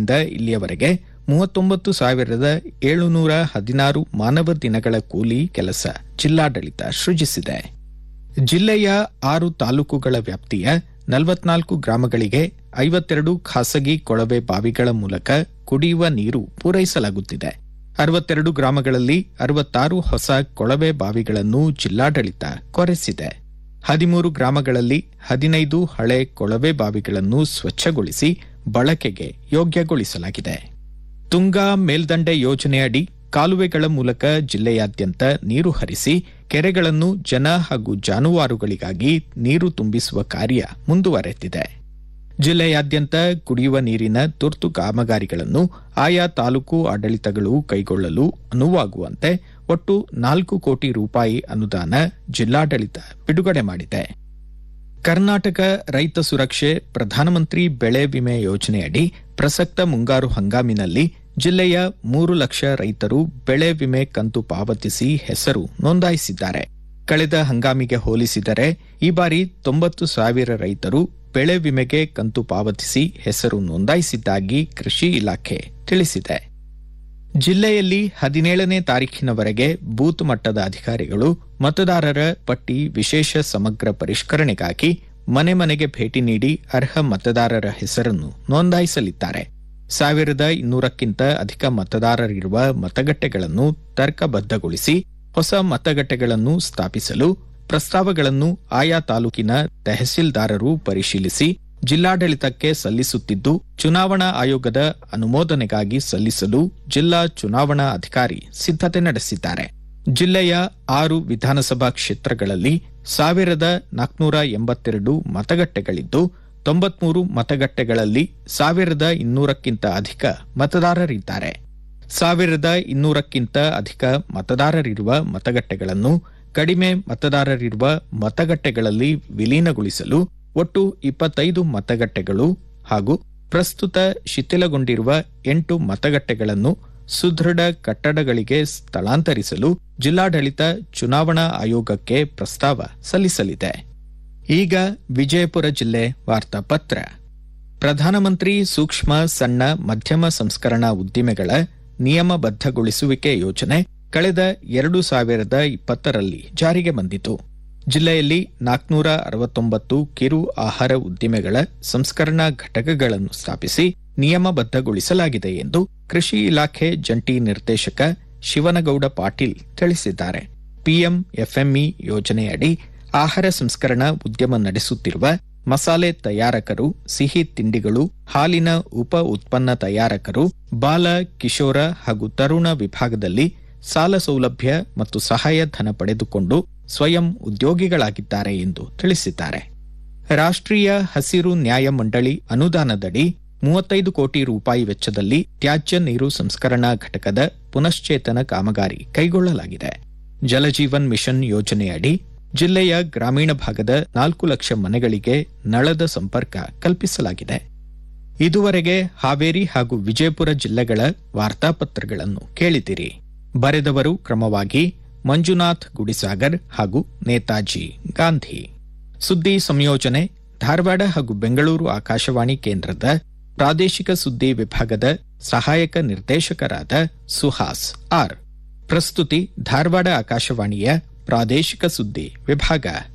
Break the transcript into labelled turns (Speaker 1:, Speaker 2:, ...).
Speaker 1: ಹದಿನೇಳರಿಂದ ಇಲ್ಲಿಯವರೆಗೆ ಮೂವತ್ತೊಂಬತ್ತು ಸಾವಿರದ ಏಳುನೂರ ಹದಿನಾರು ಮಾನವ ದಿನಗಳ ಕೂಲಿ ಕೆಲಸ ಜಿಲ್ಲಾಡಳಿತ ಸೃಜಿಸಿದೆ ಜಿಲ್ಲೆಯ ಆರು ತಾಲೂಕುಗಳ ವ್ಯಾಪ್ತಿಯ ನಲವತ್ನಾಲ್ಕು ಗ್ರಾಮಗಳಿಗೆ ಐವತ್ತೆರಡು ಖಾಸಗಿ ಕೊಳವೆ ಬಾವಿಗಳ ಮೂಲಕ ಕುಡಿಯುವ ನೀರು ಪೂರೈಸಲಾಗುತ್ತಿದೆ ಅರವತ್ತೆರಡು ಗ್ರಾಮಗಳಲ್ಲಿ ಅರವತ್ತಾರು ಹೊಸ ಕೊಳವೆ ಬಾವಿಗಳನ್ನು ಜಿಲ್ಲಾಡಳಿತ ಕೊರೆಸಿದೆ ಹದಿಮೂರು ಗ್ರಾಮಗಳಲ್ಲಿ ಹದಿನೈದು ಹಳೆ ಕೊಳವೆ ಬಾವಿಗಳನ್ನು ಸ್ವಚ್ಛಗೊಳಿಸಿ ಬಳಕೆಗೆ ಯೋಗ್ಯಗೊಳಿಸಲಾಗಿದೆ ತುಂಗಾ ಮೇಲ್ದಂಡೆ ಯೋಜನೆಯಡಿ ಕಾಲುವೆಗಳ ಮೂಲಕ ಜಿಲ್ಲೆಯಾದ್ಯಂತ ನೀರು ಹರಿಸಿ ಕೆರೆಗಳನ್ನು ಜನ ಹಾಗೂ ಜಾನುವಾರುಗಳಿಗಾಗಿ ನೀರು ತುಂಬಿಸುವ ಕಾರ್ಯ ಮುಂದುವರೆದಿದೆ ಜಿಲ್ಲೆಯಾದ್ಯಂತ ಕುಡಿಯುವ ನೀರಿನ ತುರ್ತು ಕಾಮಗಾರಿಗಳನ್ನು ಆಯಾ ತಾಲೂಕು ಆಡಳಿತಗಳು ಕೈಗೊಳ್ಳಲು ಅನುವಾಗುವಂತೆ ಒಟ್ಟು ನಾಲ್ಕು ಕೋಟಿ ರೂಪಾಯಿ ಅನುದಾನ ಜಿಲ್ಲಾಡಳಿತ ಬಿಡುಗಡೆ ಮಾಡಿದೆ ಕರ್ನಾಟಕ ರೈತ ಸುರಕ್ಷೆ ಪ್ರಧಾನಮಂತ್ರಿ ಬೆಳೆ ವಿಮೆ ಯೋಜನೆಯಡಿ ಪ್ರಸಕ್ತ ಮುಂಗಾರು ಹಂಗಾಮಿನಲ್ಲಿ ಜಿಲ್ಲೆಯ ಮೂರು ಲಕ್ಷ ರೈತರು ಬೆಳೆ ವಿಮೆ ಕಂತು ಪಾವತಿಸಿ ಹೆಸರು ನೋಂದಾಯಿಸಿದ್ದಾರೆ ಕಳೆದ ಹಂಗಾಮಿಗೆ ಹೋಲಿಸಿದರೆ ಈ ಬಾರಿ ತೊಂಬತ್ತು ಸಾವಿರ ರೈತರು ಬೆಳೆ ವಿಮೆಗೆ ಕಂತು ಪಾವತಿಸಿ ಹೆಸರು ನೋಂದಾಯಿಸಿದ್ದಾಗಿ ಕೃಷಿ ಇಲಾಖೆ ತಿಳಿಸಿದೆ ಜಿಲ್ಲೆಯಲ್ಲಿ ಹದಿನೇಳನೇ ತಾರೀಖಿನವರೆಗೆ ಬೂತ್ ಮಟ್ಟದ ಅಧಿಕಾರಿಗಳು ಮತದಾರರ ಪಟ್ಟಿ ವಿಶೇಷ ಸಮಗ್ರ ಪರಿಷ್ಕರಣೆಗಾಗಿ ಮನೆ ಮನೆಗೆ ಭೇಟಿ ನೀಡಿ ಅರ್ಹ ಮತದಾರರ ಹೆಸರನ್ನು ನೋಂದಾಯಿಸಲಿದ್ದಾರೆ ಸಾವಿರದ ಇನ್ನೂರಕ್ಕಿಂತ ಅಧಿಕ ಮತದಾರರಿರುವ ಮತಗಟ್ಟೆಗಳನ್ನು ತರ್ಕಬದ್ಧಗೊಳಿಸಿ ಹೊಸ ಮತಗಟ್ಟೆಗಳನ್ನು ಸ್ಥಾಪಿಸಲು ಪ್ರಸ್ತಾವಗಳನ್ನು ಆಯಾ ತಾಲೂಕಿನ ತಹಸೀಲ್ದಾರರು ಪರಿಶೀಲಿಸಿ ಜಿಲ್ಲಾಡಳಿತಕ್ಕೆ ಸಲ್ಲಿಸುತ್ತಿದ್ದು ಚುನಾವಣಾ ಆಯೋಗದ ಅನುಮೋದನೆಗಾಗಿ ಸಲ್ಲಿಸಲು ಜಿಲ್ಲಾ ಚುನಾವಣಾ ಅಧಿಕಾರಿ ಸಿದ್ಧತೆ ನಡೆಸಿದ್ದಾರೆ ಜಿಲ್ಲೆಯ ಆರು ವಿಧಾನಸಭಾ ಕ್ಷೇತ್ರಗಳಲ್ಲಿ ಸಾವಿರದ ನಾಲ್ಕುನೂರ ಎಂಬತ್ತೆರಡು ಮತಗಟ್ಟೆಗಳಿದ್ದು ತೊಂಬತ್ಮೂರು ಮತಗಟ್ಟೆಗಳಲ್ಲಿ ಸಾವಿರದ ಇನ್ನೂರಕ್ಕಿಂತ ಅಧಿಕ ಮತದಾರರಿದ್ದಾರೆ ಸಾವಿರದ ಇನ್ನೂರಕ್ಕಿಂತ ಅಧಿಕ ಮತದಾರರಿರುವ ಮತಗಟ್ಟೆಗಳನ್ನು ಕಡಿಮೆ ಮತದಾರರಿರುವ ಮತಗಟ್ಟೆಗಳಲ್ಲಿ ವಿಲೀನಗೊಳಿಸಲು ಒಟ್ಟು ಇಪ್ಪತ್ತೈದು ಮತಗಟ್ಟೆಗಳು ಹಾಗೂ ಪ್ರಸ್ತುತ ಶಿಥಿಲಗೊಂಡಿರುವ ಎಂಟು ಮತಗಟ್ಟೆಗಳನ್ನು ಸುದೃಢ ಕಟ್ಟಡಗಳಿಗೆ ಸ್ಥಳಾಂತರಿಸಲು ಜಿಲ್ಲಾಡಳಿತ ಚುನಾವಣಾ ಆಯೋಗಕ್ಕೆ ಪ್ರಸ್ತಾವ ಸಲ್ಲಿಸಲಿದೆ ಈಗ ವಿಜಯಪುರ ಜಿಲ್ಲೆ ವಾರ್ತಾಪತ್ರ ಪ್ರಧಾನಮಂತ್ರಿ ಸೂಕ್ಷ್ಮ ಸಣ್ಣ ಮಧ್ಯಮ ಸಂಸ್ಕರಣಾ ಉದ್ದಿಮೆಗಳ ನಿಯಮಬದ್ಧಗೊಳಿಸುವಿಕೆ ಯೋಜನೆ ಕಳೆದ ಎರಡು ಸಾವಿರದ ಇಪ್ಪತ್ತರಲ್ಲಿ ಜಾರಿಗೆ ಬಂದಿತು ಜಿಲ್ಲೆಯಲ್ಲಿ ನಾಲ್ಕನೂರ ಅರವತ್ತೊಂಬತ್ತು ಕಿರು ಆಹಾರ ಉದ್ದಿಮೆಗಳ ಸಂಸ್ಕರಣಾ ಘಟಕಗಳನ್ನು ಸ್ಥಾಪಿಸಿ ನಿಯಮಬದ್ಧಗೊಳಿಸಲಾಗಿದೆ ಎಂದು ಕೃಷಿ ಇಲಾಖೆ ಜಂಟಿ ನಿರ್ದೇಶಕ ಶಿವನಗೌಡ ಪಾಟೀಲ್ ತಿಳಿಸಿದ್ದಾರೆ ಪಿಎಂ ಎಫ್ಎಂಇ ಯೋಜನೆಯಡಿ ಆಹಾರ ಸಂಸ್ಕರಣಾ ಉದ್ಯಮ ನಡೆಸುತ್ತಿರುವ ಮಸಾಲೆ ತಯಾರಕರು ಸಿಹಿ ತಿಂಡಿಗಳು ಹಾಲಿನ ಉಪ ಉತ್ಪನ್ನ ತಯಾರಕರು ಬಾಲ ಕಿಶೋರ ಹಾಗೂ ತರುಣ ವಿಭಾಗದಲ್ಲಿ ಸಾಲ ಸೌಲಭ್ಯ ಮತ್ತು ಸಹಾಯಧನ ಪಡೆದುಕೊಂಡು ಸ್ವಯಂ ಉದ್ಯೋಗಿಗಳಾಗಿದ್ದಾರೆ ಎಂದು ತಿಳಿಸಿದ್ದಾರೆ ರಾಷ್ಟ್ರೀಯ ಹಸಿರು ನ್ಯಾಯ ಮಂಡಳಿ ಅನುದಾನದಡಿ ಮೂವತ್ತೈದು ಕೋಟಿ ರೂಪಾಯಿ ವೆಚ್ಚದಲ್ಲಿ ತ್ಯಾಜ್ಯ ನೀರು ಸಂಸ್ಕರಣಾ ಘಟಕದ ಪುನಶ್ಚೇತನ ಕಾಮಗಾರಿ ಕೈಗೊಳ್ಳಲಾಗಿದೆ ಜಲಜೀವನ್ ಮಿಷನ್ ಯೋಜನೆಯಡಿ ಜಿಲ್ಲೆಯ ಗ್ರಾಮೀಣ ಭಾಗದ ನಾಲ್ಕು ಲಕ್ಷ ಮನೆಗಳಿಗೆ ನಳದ ಸಂಪರ್ಕ ಕಲ್ಪಿಸಲಾಗಿದೆ ಇದುವರೆಗೆ ಹಾವೇರಿ ಹಾಗೂ ವಿಜಯಪುರ ಜಿಲ್ಲೆಗಳ ವಾರ್ತಾಪತ್ರಗಳನ್ನು ಕೇಳಿದಿರಿ ಬರೆದವರು ಕ್ರಮವಾಗಿ ಮಂಜುನಾಥ್ ಗುಡಿಸಾಗರ್ ಹಾಗೂ ನೇತಾಜಿ ಗಾಂಧಿ ಸುದ್ದಿ ಸಂಯೋಜನೆ ಧಾರವಾಡ ಹಾಗೂ ಬೆಂಗಳೂರು ಆಕಾಶವಾಣಿ ಕೇಂದ್ರದ ಪ್ರಾದೇಶಿಕ ಸುದ್ದಿ ವಿಭಾಗದ ಸಹಾಯಕ ನಿರ್ದೇಶಕರಾದ ಸುಹಾಸ್ ಆರ್ ಪ್ರಸ್ತುತಿ ಧಾರವಾಡ ಆಕಾಶವಾಣಿಯ ಪ್ರಾದೇಶಿಕ ಸುದ್ದಿ ವಿಭಾಗ